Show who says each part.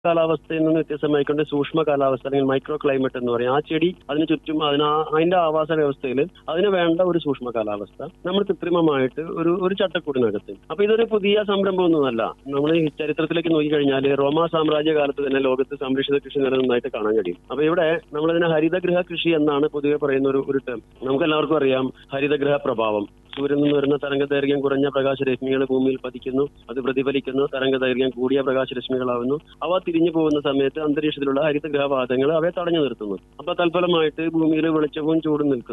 Speaker 1: കാലാവസ്ഥയിൽ നിന്ന് വ്യത്യസ്തമായിക്കൊണ്ട് സൂക്ഷ്മ കാലാവസ്ഥ അല്ലെങ്കിൽ മൈക്രോ ക്ലൈമറ്റ് എന്ന് പറയും ആ ചെടി അതിന് ചുറ്റും അതിന് ആ- അതിന്റെ ആവാസ വ്യവസ്ഥയിൽ അതിന് വേണ്ട ഒരു സൂക്ഷ്മ കാലാവസ്ഥ നമ്മൾ കൃത്രിമമായിട്ട് ഒരു ഒരു ചട്ടക്കൂടിനകത്ത് അപ്പൊ ഇതൊരു പുതിയ സംരംഭമൊന്നുമല്ല നമ്മൾ ഈ ചരിത്രത്തിലേക്ക് നോക്കിക്കഴിഞ്ഞാൽ റോമാ സാമ്രാജ്യ കാലത്ത് തന്നെ ലോകത്ത് സംരക്ഷിത കൃഷി നിലനിന്നായിട്ട് കാണാൻ കഴിയും അപ്പൊ ഇവിടെ നമ്മളിതിനെ ഹരിതഗൃഹ കൃഷി എന്നാണ് പൊതുവെ പറയുന്ന ഒരു ഒരു ടേം നമുക്ക് എല്ലാവർക്കും അറിയാം ഹരിതഗൃഹ പ്രഭാവം സൂര്യനിൽ നിന്ന് വരുന്ന തരംഗദൈർഘ്യം കുറഞ്ഞ പ്രകാശരശ്മികൾ ഭൂമിയിൽ പതിക്കുന്നു അത് പ്രതിഫലിക്കുന്നു തരംഗദൈർഘ്യം കൂടിയ പ്രകാശരശ്മികളാവുന്നു അവ തിരിഞ്ഞു പോകുന്ന സമയത്ത് അന്തരീക്ഷത്തിലുള്ള ഹരിതഗ്രഹവാതങ്ങൾ അവയെ തടഞ്ഞു നിർത്തുന്നു അപ്പൊ തൽഫലമായിട്ട് ഭൂമിയിൽ വെളിച്ചവും ചൂടും നിൽക്കുന്നു